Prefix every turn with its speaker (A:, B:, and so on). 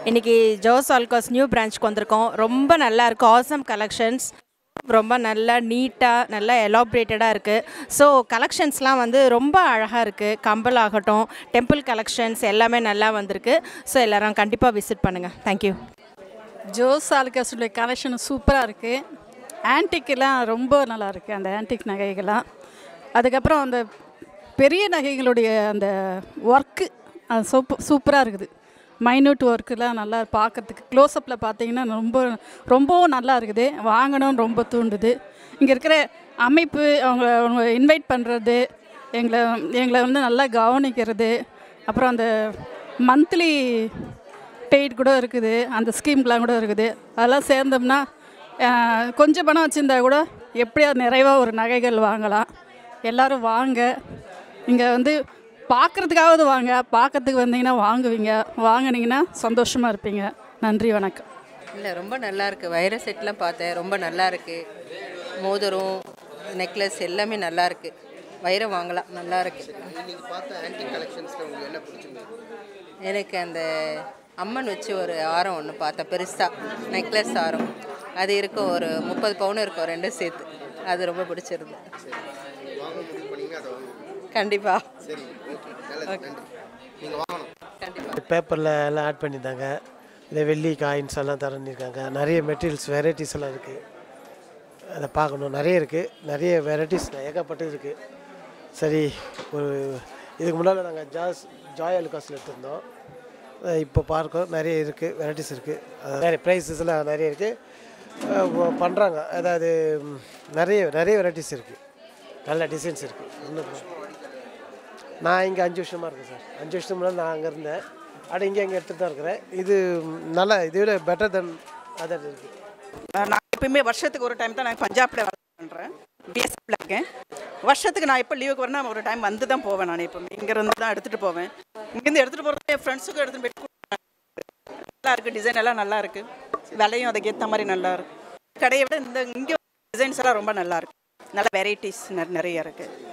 A: இன்றைக்கி Jose ஆல்காஸ் new பிரான்ச்சுக்கு வந்திருக்கோம் ரொம்ப நல்லா இருக்குது ஆசம் கலெக்ஷன்ஸ் ரொம்ப நல்லா நீட்டாக நல்லா எலாப்ரேட்டடாக இருக்குது ஸோ கலெக்ஷன்ஸ்லாம் வந்து ரொம்ப அழகாக இருக்குது கம்பல் ஆகட்டும் டெம்பிள் கலெக்ஷன்ஸ் எல்லாமே நல்லா வந்திருக்கு ஸோ எல்லாரும் கண்டிப்பாக விசிட் பண்ணுங்கள் தேங்க்யூ
B: ஜோஸ் ஆல்காஸுடைய கலெக்ஷன் சூப்பராக இருக்குது ஆன்டிக்கெல்லாம் ரொம்ப நல்லா இருக்குது அந்த ஆன்டிக் நகைகள்லாம் அதுக்கப்புறம் அந்த பெரிய நகைகளுடைய அந்த ஒர்க்கு அது சூப்ப சூப்பராக இருக்குது மைன்யூட் ஒர்க்கெலாம் நல்லா பார்க்கறதுக்கு க்ளோஸ்அப்பில் பார்த்தீங்கன்னா ரொம்ப ரொம்பவும் நல்லா இருக்குது வாங்கணும்னு ரொம்ப தூண்டுது இங்கே இருக்கிற அமைப்பு அவங்க அவங்க இன்வைட் பண்ணுறது எங்களை எங்களை வந்து நல்லா கவனிக்கிறது அப்புறம் அந்த மந்த்லி பெய்ட் கூட இருக்குது அந்த ஸ்கீம்லாம் கூட இருக்குது அதெல்லாம் சேர்ந்தோம்னா அஹ், கொஞ்சம் பணம் வச்சுருந்தா கூட எப்படியா நிறைவாக ஒரு நகைகள் வாங்கலாம் எல்லோரும் வாங்க இங்கே வந்து பார்க்குறதுக்காவது வாங்க பார்க்கறதுக்கு வந்தீங்கன்னா வாங்குவீங்க வாங்குனீங்கன்னா சந்தோஷமாக இருப்பீங்க நன்றி வணக்கம்
C: இல்லை ரொம்ப நல்லா இருக்கு வைர செட்லாம் பார்த்தேன் ரொம்ப நல்லா இருக்கு மோதிரம் நெக்லஸ் எல்லாமே நல்லா இருக்கு வைரம் வாங்கலாம் நல்லா இருக்கு எனக்கு அந்த அம்மன் வச்சு ஒரு ஆரம் ஒன்று பார்த்தேன் பெருசாக நெக்லஸ் ஆரம் அது இருக்கும் ஒரு முப்பது பவுன் இருக்கும் ரெண்டும் சேர்த்து அது ரொம்ப பிடிச்சிருந்து கண்டிப்பாக கண்டிப்பாக
D: பேப்பரில் எல்லாம் ஆட் பண்ணியிருந்தாங்க இந்த வெள்ளி காயின்ஸ் எல்லாம் தரணிருக்காங்க நிறைய மெட்டீரியல்ஸ் வெரைட்டிஸ் எல்லாம் இருக்குது அதை பார்க்கணும் நிறைய இருக்குது நிறைய வெரைட்டிஸ் ஏகப்பட்டது இருக்குது சரி ஒரு இதுக்கு முன்னால் நாங்கள் ஜாஸ் ஜாய் அலுகாஸில் எடுத்திருந்தோம் அஹ் இப்போ பார்க்க நிறைய இருக்குது வெரைட்டிஸ் இருக்குது நிறைய ப்ரைஸஸ்லாம் நிறைய இருக்குது பண்ணுறாங்க அதாவது ம், நிறைய நிறைய வெரைட்டிஸ் இருக்குது நல்ல டிசைன்ஸ் இருக்குது இன்னும் நான் இங்கே அஞ்சு வருஷமாக இருக்கேன் சார் அஞ்சு வருஷத்துக்கு முன்னாடி நான் அங்கே இருந்தேன் அட இங்கே இங்கே எடுத்துகிட்டு தான் இருக்கிறேன் இது நல்லா இதை விட பெட்டர் தென் அதர் இருக்குது
E: நான் எப்பயுமே வருஷத்துக்கு ஒரு டைம் தான் நான் பஞ்சாப்ல வேலை பண்ணுறேன் பிஎஸ்எஃப்ல இருக்கேன் வருஷத்துக்கு நான் எப்போ லீவுக்கு வரேன்னா ஒரு டைம் வந்து தான் போவேன் நான் எப்பவுமே இங்கேருந்து தான் எடுத்துகிட்டு போவேன் இங்கேருந்து எடுத்துகிட்டு போகிறது என் ஃப்ரெண்ட்ஸுக்கும் எடுத்துகிட்டு போயிட்டு கொடுப்பேன். நல்லா இருக்குது டிசைன் எல்லாம் நல்லா இருக்குது விலையும் அதுக்கு ஏற்ற மாதிரி நல்லா இருக்கு கடையை விட இந்த இங்கே டிசைன்ஸ் எல்லாம் ரொம்ப நல்லா இருக்கு நல்ல வெரைட்டிஸ் நிறைய இருக்குது